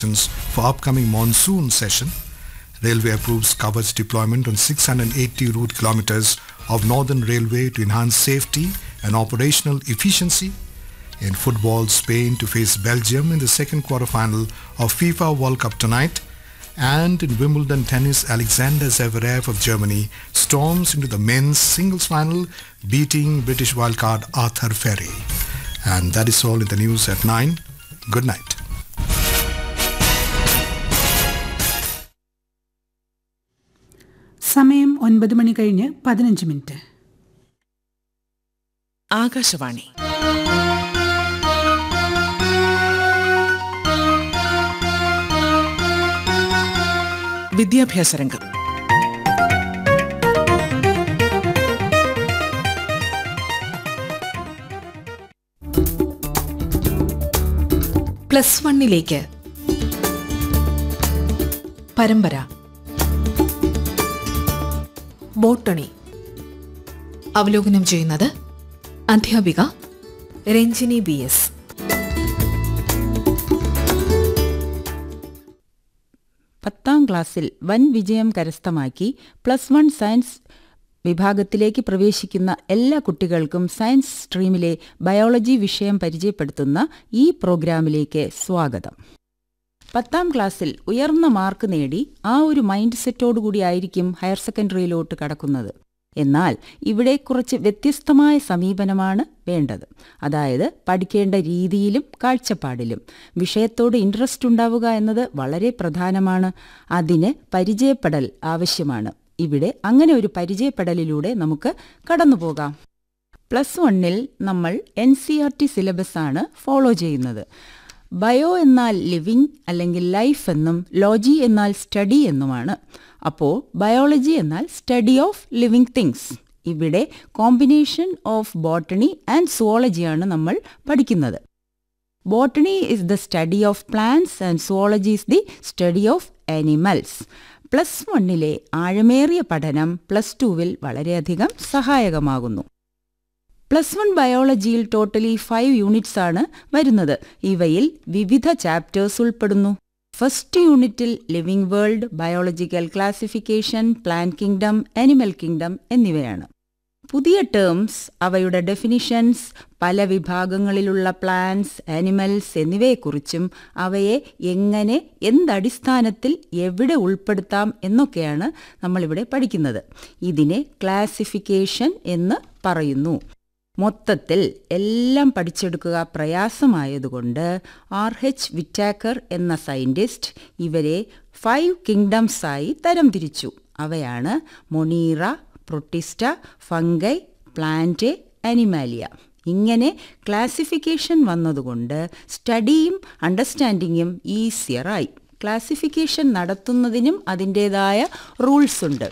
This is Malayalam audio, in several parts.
for upcoming monsoon session. Railway approves coverage deployment on 680 route kilometers of Northern Railway to enhance safety and operational efficiency. In football, Spain to face Belgium in the second quarterfinal of FIFA World Cup tonight. And in Wimbledon tennis, Alexander Zverev of Germany storms into the men's singles final, beating British wildcard Arthur Ferry. And that is all in the news at 9. Good night. സമയം ഒൻപത് മണി കഴിഞ്ഞ് പതിനഞ്ച് മിനിറ്റ് ആകാശവാണി വിദ്യാഭ്യാസ രംഗം പ്ലസ് വണ്ണിലേക്ക് പരമ്പര ബോട്ടണി അവലോകനം ചെയ്യുന്നത് അധ്യാപിക രഞ്ജിനി ബി എസ് പത്താം ക്ലാസ്സിൽ വൻ വിജയം കരസ്ഥമാക്കി പ്ലസ് വൺ സയൻസ് വിഭാഗത്തിലേക്ക് പ്രവേശിക്കുന്ന എല്ലാ കുട്ടികൾക്കും സയൻസ് സ്ട്രീമിലെ ബയോളജി വിഷയം പരിചയപ്പെടുത്തുന്ന ഈ പ്രോഗ്രാമിലേക്ക് സ്വാഗതം പത്താം ക്ലാസ്സിൽ ഉയർന്ന മാർക്ക് നേടി ആ ഒരു മൈൻഡ് സെറ്റോടുകൂടി ആയിരിക്കും ഹയർ സെക്കൻഡറിയിലോട്ട് കടക്കുന്നത് എന്നാൽ ഇവിടെ കുറച്ച് വ്യത്യസ്തമായ സമീപനമാണ് വേണ്ടത് അതായത് പഠിക്കേണ്ട രീതിയിലും കാഴ്ചപ്പാടിലും വിഷയത്തോട് ഇൻട്രസ്റ്റ് ഉണ്ടാവുക എന്നത് വളരെ പ്രധാനമാണ് അതിന് പരിചയപ്പെടൽ ആവശ്യമാണ് ഇവിടെ അങ്ങനെ ഒരു പരിചയപ്പെടലിലൂടെ നമുക്ക് കടന്നുപോകാം പ്ലസ് വണ്ണിൽ നമ്മൾ എൻ സി ആർ ടി സിലബസാണ് ഫോളോ ചെയ്യുന്നത് ബയോ എന്നാൽ ലിവിങ് അല്ലെങ്കിൽ ലൈഫ് എന്നും ലോജി എന്നാൽ സ്റ്റഡി എന്നുമാണ് അപ്പോൾ ബയോളജി എന്നാൽ സ്റ്റഡി ഓഫ് ലിവിങ് തിങ്സ് ഇവിടെ കോമ്പിനേഷൻ ഓഫ് ബോട്ടണി ആൻഡ് സുവോളജിയാണ് നമ്മൾ പഠിക്കുന്നത് botany is the study of plants and zoology is the study of animals plus വണ്ണിലെ ആഴമേറിയ പഠനം പ്ലസ് ടുവിൽ വളരെയധികം സഹായകമാകുന്നു പ്ലസ് വൺ ബയോളജിയിൽ ടോട്ടലി ഫൈവ് യൂണിറ്റ്സ് ആണ് വരുന്നത് ഇവയിൽ വിവിധ ചാപ്റ്റേഴ്സ് ഉൾപ്പെടുന്നു ഫസ്റ്റ് യൂണിറ്റിൽ living world biological classification plant kingdom animal kingdom എന്നിവയാണ് പുതിയ ടേംസ് അവയുടെ ഡെഫിനിഷൻസ് പല വിഭാഗങ്ങളിലുള്ള പ്ലാന്റ്സ് ആനിമൽസ് എന്നിവയെക്കുറിച്ചും അവയെ എങ്ങനെ എന്തടിസ്ഥാനത്തിൽ എവിടെ ഉൾപ്പെടുത്താം എന്നൊക്കെയാണ് നമ്മളിവിടെ പഠിക്കുന്നത് ഇതിനെ ക്ലാസിഫിക്കേഷൻ എന്ന് പറയുന്നു മൊത്തത്തിൽ എല്ലാം പഠിച്ചെടുക്കുക പ്രയാസമായതുകൊണ്ട് ആർ എച്ച് വിറ്റാക്കർ എന്ന സയൻറ്റിസ്റ്റ് ഇവരെ ഫൈവ് കിങ്ഡംസായി തരംതിരിച്ചു അവയാണ് monera protista fungi plant animalia ഇങ്ങനെ ക്ലാസിഫിക്കേഷൻ വന്നതുകൊണ്ട് സ്റ്റഡിയും അണ്ടർസ്റ്റാൻഡിങ്ങും ഈസിയറായി ക്ലാസിഫിക്കേഷൻ നടത്തുന്നതിനും അതിൻ്റേതായ റൂൾസ് ഉണ്ട്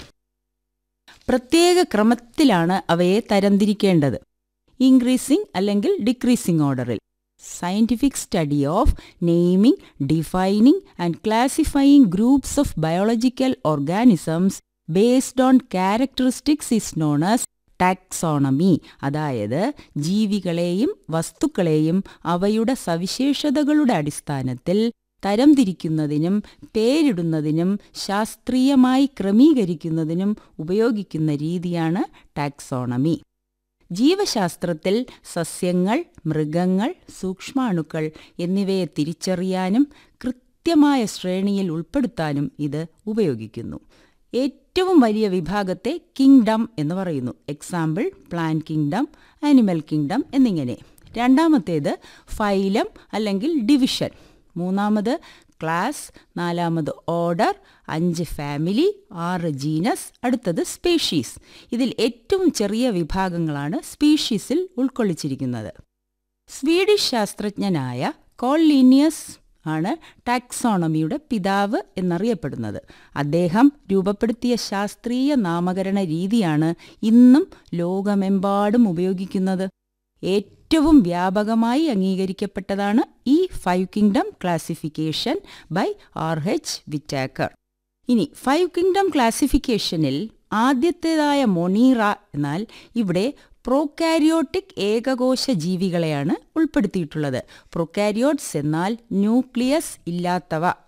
പ്രത്യേക ക്രമത്തിലാണ് അവയെ തരംതിരിക്കേണ്ടത് ഇൻക്രീസിംഗ് അല്ലെങ്കിൽ ഡിക്രീസിംഗ് ഓർഡറിൽ scientific study of naming defining and classifying groups of biological organisms based on characteristics is known as taxonomy അതായത് ജീവികളെയും വസ്തുക്കളെയും അവയുടെ സവിശേഷതകളുടെ അടിസ്ഥാനത്തിൽ തരംതിരിക്കുന്നതിനും പേരിടുന്നതിനും ശാസ്ത്രീയമായി ക്രമീകരിക്കുന്നതിനും ഉപയോഗിക്കുന്ന രീതിയാണ് ടാക്സോണമി ജീവശാസ്ത്രത്തിൽ സസ്യങ്ങൾ മൃഗങ്ങൾ സൂക്ഷ്മാണുക്കൾ എന്നിവയെ തിരിച്ചറിയാനും കൃത്യമായ ശ്രേണിയിൽ ഉൾപ്പെടുത്താനും ഇത് ഉപയോഗിക്കുന്നു ഏറ്റവും വലിയ വിഭാഗത്തെ കിങ്ഡം എന്ന് പറയുന്നു example plant kingdom animal kingdom എന്നിങ്ങനെ രണ്ടാമത്തേത് ഫൈലം അല്ലെങ്കിൽ ഡിവിഷൻ മൂന്നാമത് ക്ലാസ് നാലാമത് ഓർഡർ അഞ്ച് ഫാമിലി ആറ് ജീനസ് അടുത്തത് സ്പീഷീസ് ഇതിൽ ഏറ്റവും ചെറിയ വിഭാഗങ്ങളാണ് സ്പീഷീസിൽ ഉൾക്കൊള്ളിച്ചിരിക്കുന്നത് സ്വീഡിഷ് ശാസ്ത്രജ്ഞനായ കോൾലീനിയസ് ആണ് ടാക്സോണമിയുടെ പിതാവ് എന്നറിയപ്പെടുന്നത് അദ്ദേഹം രൂപപ്പെടുത്തിയ ശാസ്ത്രീയ നാമകരണ രീതിയാണ് ഇന്നും ലോകമെമ്പാടും ഉപയോഗിക്കുന്നത് ഏറ്റവും വ്യാപകമായി അംഗീകരിക്കപ്പെട്ടതാണ് ഈ five kingdom classification by R H Whittaker ഇനി ഫൈവ് കിങ്ഡം ക്ലാസിഫിക്കേഷനിൽ ആദ്യത്തേതായ മൊണീറ എന്നാൽ ഇവിടെ പ്രോകാരിയോട്ടിക് ഏകകോശ ജീവികളെയാണ് ഉൾപ്പെടുത്തിയിട്ടുള്ളത് പ്രൊക്കാരിയോട്സ് എന്നാൽ ന്യൂക്ലിയസ് ഇല്ലാത്തവ